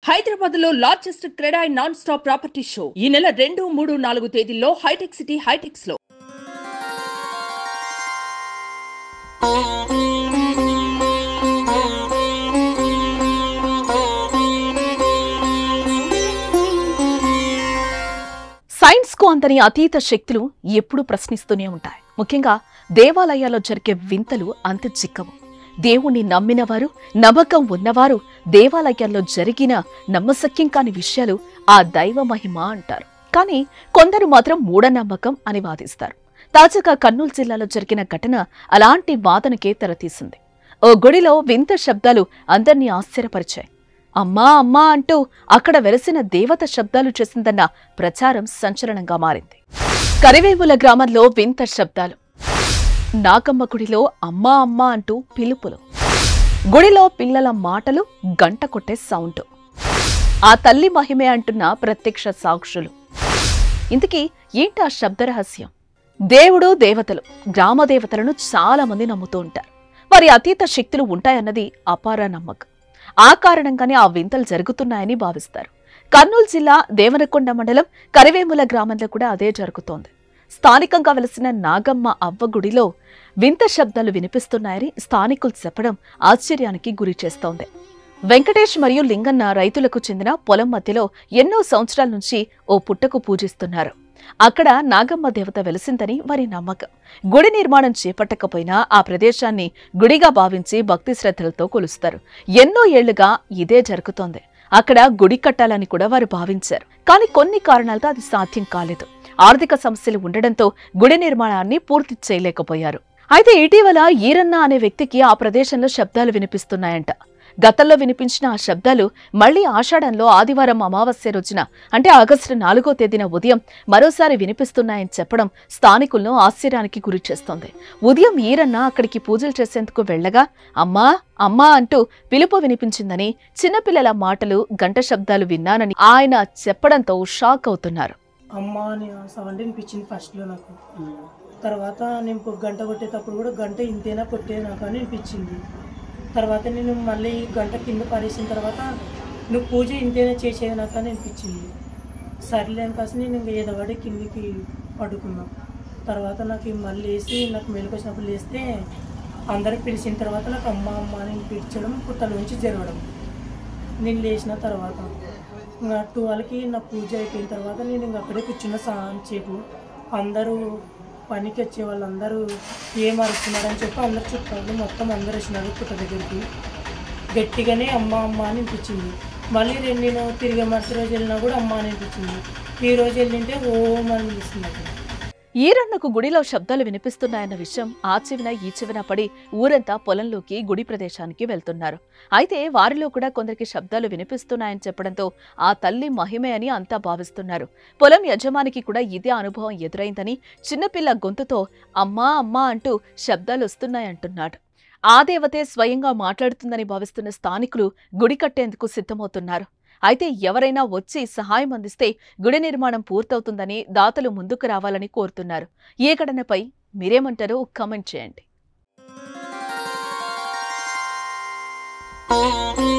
హైదరాబాద్ లో largest CREDAI non stop property show ఈ నెల రెండు మూడు నాలుగు తేదీల్లో హైటెక్ సిటీ హైటెక్స్ లో సైన్స్ కు అంతని అతీత శక్తులు ఎప్పుడూ ప్రశ్నిస్తూనే ఉంటాయి ముఖ్యంగా దేవాలయాల్లో జరిగే వింతలు అంత చిక్కవు దేవుణ్ణి నమ్మినవారు నమ్మకం ఉన్నవారు దేవాలయాల్లో జరిగిన నమ్మశక్యం కాని విషయాలు ఆ దైవ మహిమ అంటారు కానీ కొందరు మాత్రం మూఢనమ్మకం అని వాదిస్తారు తాజాగా కర్నూలు జిల్లాలో జరిగిన ఘటన అలాంటి వాదనకే తెరతీసింది ఓ గుడిలో వింత శబ్దాలు అందర్నీ ఆశ్చర్యపరిచాయి అమ్మా అమ్మా అంటూ అక్కడ వెలసిన దేవత శబ్దాలు చేసిందన్న ప్రచారం సంచలనంగా మారింది కరివేముల గ్రామంలో వింత శబ్దాలు నాగమ్మ గుడిలో అమ్మా అమ్మా అంటూ పిలుపులు గుడిలో పిల్లల మాటలు గంట కొట్టే సౌండ్ ఆ తల్లి మహిమే అంటున్న ప్రత్యక్ష సాక్షులు ఇంతకీ ఏంటి ఆ శబ్ద రహస్యం దేవుడు దేవతలు గ్రామ దేవతలను చాలా మంది నమ్ముతూ ఉంటారు వారి అతీత శక్తులు ఉంటాయన్నది అపార నమ్మకం ఆ కారణంగానే ఆ వింతలు జరుగుతున్నాయని భావిస్తారు కర్నూలు జిల్లా దేవనకొండ మండలం కరివేముల గ్రామంలో కూడా అదే జరుగుతోంది స్థానికంగా వెలసిన నాగమ్మ అవ్వ గుడిలో వింత శబ్దాలు వినిపిస్తున్నాయని స్థానికులు చెప్పడం ఆశ్చర్యానికి గురి చేస్తోంది వెంకటేష్ మరియు లింగన్న రైతులకు చెందిన పొలం మధ్యలో ఎన్నో సంవత్సరాల నుంచి ఓ పుట్టకు పూజిస్తున్నారు అక్కడ నాగమ్మ దేవత వెలిసిందని వారి నమ్మకం గుడి నిర్మాణం చేపట్టకపోయినా ఆ ప్రదేశాన్ని గుడిగా భావించి భక్తి శ్రద్ధలతో కొలుస్తారు ఎన్నో ఏళ్లుగా ఇదే జరుగుతోంది అక్కడ గుడి కట్టాలని కూడా వారు భావించారు కానీ కొన్ని కారణాలతో అది సాధ్యం కాలేదు ఆర్థిక సమస్యలు ఉండడంతో గుడి నిర్మాణాన్ని పూర్తి చేయలేకపోయారు అయితే ఇటీవల ఈరన్న అనే వ్యక్తికి ఆ ప్రదేశంలో శబ్దాలు వినిపిస్తున్నాయంట గతంలో వినిపించిన ఆ శబ్దాలు మళ్లీ ఆషాఢంలో ఆదివారం అమావాస్య రోజున అంటే ఆగస్టు నాలుగో తేదీన ఉదయం మరోసారి వినిపిస్తున్నాయని చెప్పడం స్థానికులను ఆశ్చర్యానికి గురి చేస్తోంది ఉదయం ఈరన్న అక్కడికి పూజలు చేసేందుకు వెళ్ళగా అమ్మా అమ్మా అంటూ పిలుపు వినిపించిందని చిన్నపిల్లల మాటలు గంట శబ్దాలు విన్నానని ఆయన చెప్పడంతో షాక్ అవుతున్నారు అమ్మ అని సౌండ్ వినిపించింది ఫస్ట్లో నాకు తర్వాత నేను ఒక గంట కొట్టేటప్పుడు కూడా గంట ఇంతేనా కొట్టే నాకు అని అనిపించింది తర్వాత నేను మళ్ళీ గంట కింద పడేసిన తర్వాత నువ్వు పూజ ఇంతేనా చేసేది నాకు అని అనిపించింది సర్లే అని కాసి నేను ఇంకా ఏదవాడి కిందికి పడుకున్నా తర్వాత నాకు మళ్ళీ వేసి నాకు మెలకు వచ్చినప్పుడు లేస్తే అందరికి పిలిచిన తర్వాత నాకు అమ్మ అమ్మ అని పిలిచడం పుట్టలోంచి జరగడం నేను లేచిన తర్వాత ఇంకా ట్వెల్వ్కి నా పూజ అయిపోయిన తర్వాత నేను ఇంక అక్కడే కూర్చున్న సేపు అందరూ పనికి వచ్చే వాళ్ళందరూ ఏం అరుస్తున్నారని చెప్పి అందరు చుట్టాలు మొత్తం అందరు వచ్చినారు పుట్ట దగ్గరికి గట్టిగానే అమ్మ అమ్మ అని అనిపించింది మళ్ళీ రెండు నేను తిరిగే మరుసటి రోజు వెళ్ళినా కూడా అమ్మ అని అనిపించింది ఈ రోజు వెళ్ళింటే ఓం అని పిలుస్తుంది అక్కడ. ఈరన్నకు గుడిలో శబ్దాలు వినిపిస్తున్నాయన్న విషయం ఆ చెవిన ఈ చెవిన పడి ఊరంతా పొలంలోకి గుడి ప్రదేశానికి వెళ్తున్నారు అయితే వారిలో కూడా కొందరికి శబ్దాలు వినిపిస్తున్నాయని చెప్పడంతో ఆ తల్లి మహిమే అని అంతా భావిస్తున్నారు పొలం యజమానికి కూడా ఇదే అనుభవం ఎదురైందని చిన్నపిల్ల గొంతుతో అమ్మా అమ్మా అంటూ శబ్దాలు వస్తున్నాయంటున్నాడు ఆ దేవతే స్వయంగా మాట్లాడుతుందని భావిస్తున్న స్థానికులు గుడి కట్టేందుకు సిద్ధమవుతున్నారు అయితే ఎవరైనా వచ్చి సహాయం అందిస్తే గుడి నిర్మాణం పూర్తవుతుందని దాతలు ముందుకు రావాలని కోరుతున్నారు ఈ ఘటనపై మీరేమంటారో కామెంట్ చేయండి